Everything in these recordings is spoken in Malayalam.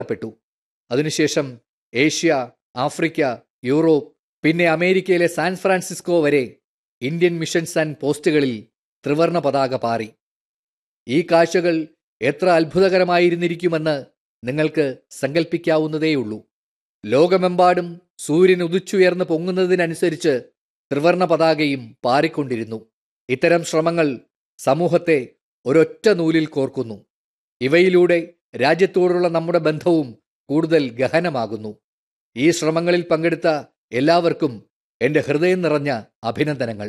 പ്പെട്ടു അതിനുശേഷം ഏഷ്യ ആഫ്രിക്ക യൂറോപ്പ് പിന്നെ അമേരിക്കയിലെ സാൻ ഫ്രാൻസിസ്കോ വരെ ഇന്ത്യൻ മിഷൻസ് ആൻഡ് പോസ്റ്റുകളിൽ ത്രിവർണ പതാക പാറി ഈ കാഴ്ചകൾ എത്ര അത്ഭുതകരമായിരുന്നിരിക്കുമെന്ന് നിങ്ങൾക്ക് സങ്കല്പിക്കാവുന്നതേയുള്ളൂ ലോകമെമ്പാടും സൂര്യൻ ഉദിച്ചുയർന്ന് പൊങ്ങുന്നതിനനുസരിച്ച് ത്രിവർണ പതാകയും പാറിക്കൊണ്ടിരുന്നു ഇത്തരം ശ്രമങ്ങൾ സമൂഹത്തെ ഒരൊറ്റ നൂലിൽ കോർക്കുന്നു ഇവയിലൂടെ രാജ്യത്തോടുള്ള നമ്മുടെ ബന്ധവും കൂടുതൽ ഗഹനമാകുന്നു ഈ ശ്രമങ്ങളിൽ പങ്കെടുത്ത എല്ലാവർക്കും എൻ്റെ ഹൃദയം നിറഞ്ഞ അഭിനന്ദനങ്ങൾ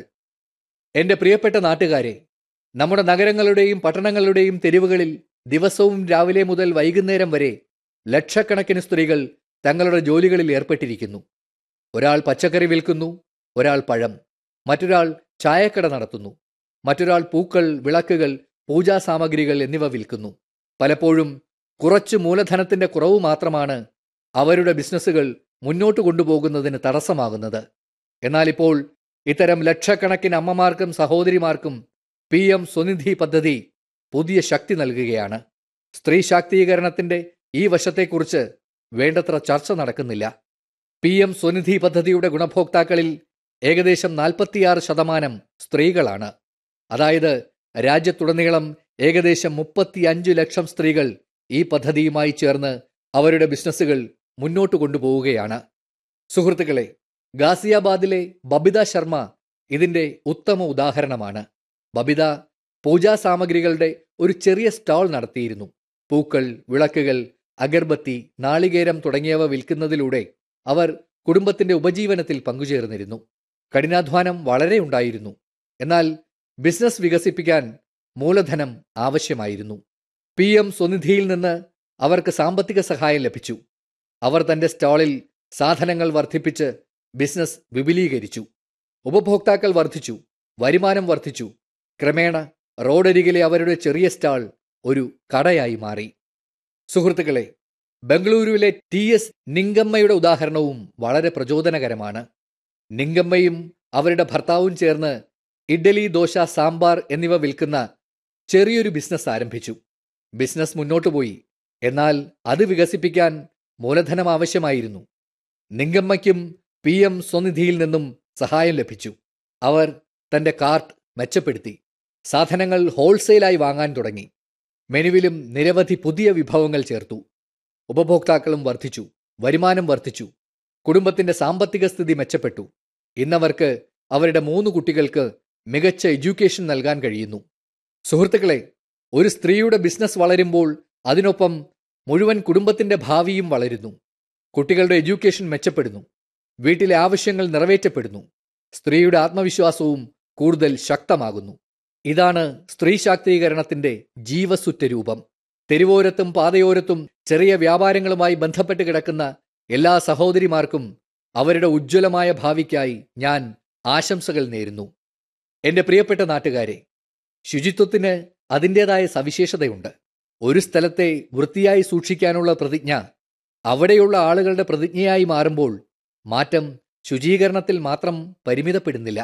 എൻ്റെ പ്രിയപ്പെട്ട നാട്ടുകാരെ നമ്മുടെ നഗരങ്ങളുടെയും പട്ടണങ്ങളുടെയും തെരുവുകളിൽ ദിവസവും രാവിലെ മുതൽ വൈകുന്നേരം വരെ ലക്ഷക്കണക്കിന് സ്ത്രീകൾ തങ്ങളുടെ ജോലികളിൽ ഏർപ്പെട്ടിരിക്കുന്നു ഒരാൾ പച്ചക്കറി വിൽക്കുന്നു ഒരാൾ പഴം മറ്റൊരാൾ ചായക്കട നടത്തുന്നു മറ്റൊരാൾ പൂക്കൾ വിളക്കുകൾ പൂജാ സാമഗ്രികൾ എന്നിവ വിൽക്കുന്നു പലപ്പോഴും കുറച്ച് മൂലധനത്തിന്റെ കുറവ് മാത്രമാണ് അവരുടെ ബിസിനസ്സുകൾ മുന്നോട്ട് കൊണ്ടുപോകുന്നതിന് തടസ്സമാകുന്നത് എന്നാൽ ഇപ്പോൾ ഇത്തരം ലക്ഷക്കണക്കിന് അമ്മമാർക്കും സഹോദരിമാർക്കും പി എം സ്വനിധി പദ്ധതി പുതിയ ശക്തി നൽകുകയാണ് സ്ത്രീ ശാക്തീകരണത്തിന്റെ ഈ വശത്തെക്കുറിച്ച് വേണ്ടത്ര ചർച്ച നടക്കുന്നില്ല പി എം സ്വനിധി പദ്ധതിയുടെ ഗുണഭോക്താക്കളിൽ ഏകദേശം നാൽപ്പത്തിയാറ് ശതമാനം സ്ത്രീകളാണ് അതായത് രാജ്യത്തുടനീളം ഏകദേശം മുപ്പത്തിയഞ്ച് ലക്ഷം സ്ത്രീകൾ ഈ പദ്ധതിയുമായി ചേർന്ന് അവരുടെ ബിസിനസ്സുകൾ മുന്നോട്ട് കൊണ്ടുപോവുകയാണ് സുഹൃത്തുക്കളെ ഗാസിയാബാദിലെ ബബിത ശർമ്മ ഇതിന്റെ ഉത്തമ ഉദാഹരണമാണ് ബബിത പൂജാ സാമഗ്രികളുടെ ഒരു ചെറിയ സ്റ്റാൾ നടത്തിയിരുന്നു പൂക്കൾ വിളക്കുകൾ അഗർബത്തി നാളികേരം തുടങ്ങിയവ വിൽക്കുന്നതിലൂടെ അവർ കുടുംബത്തിന്റെ ഉപജീവനത്തിൽ പങ്കുചേർന്നിരുന്നു കഠിനാധ്വാനം വളരെ ഉണ്ടായിരുന്നു എന്നാൽ ബിസിനസ് വികസിപ്പിക്കാൻ മൂലധനം ആവശ്യമായിരുന്നു പി എം സ്വനിധിയിൽ നിന്ന് അവർക്ക് സാമ്പത്തിക സഹായം ലഭിച്ചു അവർ തന്റെ സ്റ്റാളിൽ സാധനങ്ങൾ വർദ്ധിപ്പിച്ച് ബിസിനസ് വിപുലീകരിച്ചു ഉപഭോക്താക്കൾ വർദ്ധിച്ചു വരുമാനം വർദ്ധിച്ചു ക്രമേണ റോഡരികിലെ അവരുടെ ചെറിയ സ്റ്റാൾ ഒരു കടയായി മാറി സുഹൃത്തുക്കളെ ബംഗളൂരുവിലെ ടി എസ് നിങ്കമ്മയുടെ ഉദാഹരണവും വളരെ പ്രചോദനകരമാണ് നിങ്കമ്മയും അവരുടെ ഭർത്താവും ചേർന്ന് ഇഡ്ഡലി ദോശ സാമ്പാർ എന്നിവ വിൽക്കുന്ന ചെറിയൊരു ബിസിനസ് ആരംഭിച്ചു ബിസിനസ് മുന്നോട്ടു പോയി എന്നാൽ അത് വികസിപ്പിക്കാൻ മൂലധനം ആവശ്യമായിരുന്നു നിങ്കമ്മയ്ക്കും പി എം സ്വനിധിയിൽ നിന്നും സഹായം ലഭിച്ചു അവർ തന്റെ കാർട്ട് മെച്ചപ്പെടുത്തി സാധനങ്ങൾ ഹോൾസെയിലായി വാങ്ങാൻ തുടങ്ങി മെനുവിലും നിരവധി പുതിയ വിഭവങ്ങൾ ചേർത്തു ഉപഭോക്താക്കളും വർദ്ധിച്ചു വരുമാനം വർദ്ധിച്ചു കുടുംബത്തിന്റെ സാമ്പത്തിക സ്ഥിതി മെച്ചപ്പെട്ടു ഇന്നവർക്ക് അവരുടെ മൂന്ന് കുട്ടികൾക്ക് മികച്ച എഡ്യൂക്കേഷൻ നൽകാൻ കഴിയുന്നു സുഹൃത്തുക്കളെ ഒരു സ്ത്രീയുടെ ബിസിനസ് വളരുമ്പോൾ അതിനൊപ്പം മുഴുവൻ കുടുംബത്തിന്റെ ഭാവിയും വളരുന്നു കുട്ടികളുടെ എഡ്യൂക്കേഷൻ മെച്ചപ്പെടുന്നു വീട്ടിലെ ആവശ്യങ്ങൾ നിറവേറ്റപ്പെടുന്നു സ്ത്രീയുടെ ആത്മവിശ്വാസവും കൂടുതൽ ശക്തമാകുന്നു ഇതാണ് സ്ത്രീ ശാക്തീകരണത്തിന്റെ ജീവസുറ്റ രൂപം തെരുവോരത്തും പാതയോരത്തും ചെറിയ വ്യാപാരങ്ങളുമായി ബന്ധപ്പെട്ട് കിടക്കുന്ന എല്ലാ സഹോദരിമാർക്കും അവരുടെ ഉജ്ജ്വലമായ ഭാവിക്കായി ഞാൻ ആശംസകൾ നേരുന്നു എന്റെ പ്രിയപ്പെട്ട നാട്ടുകാരെ ശുചിത്വത്തിന് അതിൻ്റെതായ സവിശേഷതയുണ്ട് ഒരു സ്ഥലത്തെ വൃത്തിയായി സൂക്ഷിക്കാനുള്ള പ്രതിജ്ഞ അവിടെയുള്ള ആളുകളുടെ പ്രതിജ്ഞയായി മാറുമ്പോൾ മാറ്റം ശുചീകരണത്തിൽ മാത്രം പരിമിതപ്പെടുന്നില്ല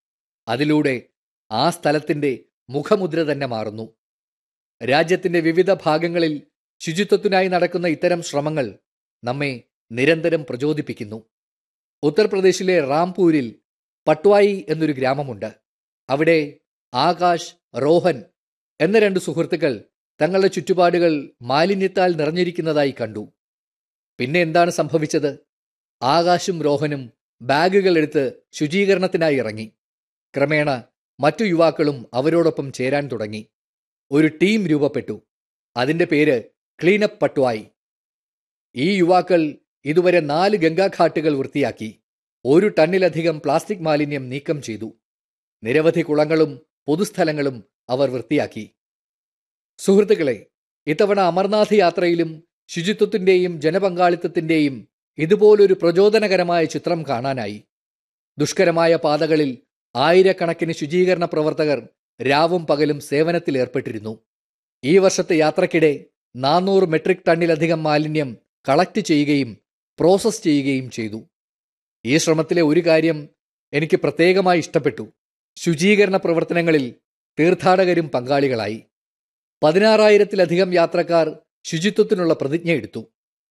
അതിലൂടെ ആ സ്ഥലത്തിന്റെ മുഖമുദ്ര തന്നെ മാറുന്നു രാജ്യത്തിന്റെ വിവിധ ഭാഗങ്ങളിൽ ശുചിത്വത്തിനായി നടക്കുന്ന ഇത്തരം ശ്രമങ്ങൾ നമ്മെ നിരന്തരം പ്രചോദിപ്പിക്കുന്നു ഉത്തർപ്രദേശിലെ റാംപൂരിൽ പട്വായി എന്നൊരു ഗ്രാമമുണ്ട് അവിടെ ആകാശ് റോഹൻ എന്ന രണ്ട് സുഹൃത്തുക്കൾ തങ്ങളുടെ ചുറ്റുപാടുകൾ മാലിന്യത്താൽ നിറഞ്ഞിരിക്കുന്നതായി കണ്ടു പിന്നെ എന്താണ് സംഭവിച്ചത് ആകാശും രോഹനും ബാഗുകൾ എടുത്ത് ശുചീകരണത്തിനായി ഇറങ്ങി ക്രമേണ മറ്റു യുവാക്കളും അവരോടൊപ്പം ചേരാൻ തുടങ്ങി ഒരു ടീം രൂപപ്പെട്ടു അതിന്റെ പേര് ക്ലീനപ്പ് പട്വായി ഈ യുവാക്കൾ ഇതുവരെ നാല് ഗംഗാഘാട്ടുകൾ വൃത്തിയാക്കി ഒരു ടണ്ണിലധികം പ്ലാസ്റ്റിക് മാലിന്യം നീക്കം ചെയ്തു നിരവധി കുളങ്ങളും പൊതുസ്ഥലങ്ങളും അവർ വൃത്തിയാക്കി സുഹൃത്തുക്കളെ ഇത്തവണ അമർനാഥ് യാത്രയിലും ശുചിത്വത്തിന്റെയും ജനപങ്കാളിത്തത്തിന്റെയും ഇതുപോലൊരു പ്രചോദനകരമായ ചിത്രം കാണാനായി ദുഷ്കരമായ പാതകളിൽ ആയിരക്കണക്കിന് ശുചീകരണ പ്രവർത്തകർ രാവും പകലും സേവനത്തിൽ ഏർപ്പെട്ടിരുന്നു ഈ വർഷത്തെ യാത്രക്കിടെ നാനൂറ് മെട്രിക് ടണ്ണിലധികം മാലിന്യം കളക്ട് ചെയ്യുകയും പ്രോസസ് ചെയ്യുകയും ചെയ്തു ഈ ശ്രമത്തിലെ ഒരു കാര്യം എനിക്ക് പ്രത്യേകമായി ഇഷ്ടപ്പെട്ടു ശുചീകരണ പ്രവർത്തനങ്ങളിൽ തീർത്ഥാടകരും പങ്കാളികളായി പതിനാറായിരത്തിലധികം യാത്രക്കാർ ശുചിത്വത്തിനുള്ള പ്രതിജ്ഞ എടുത്തു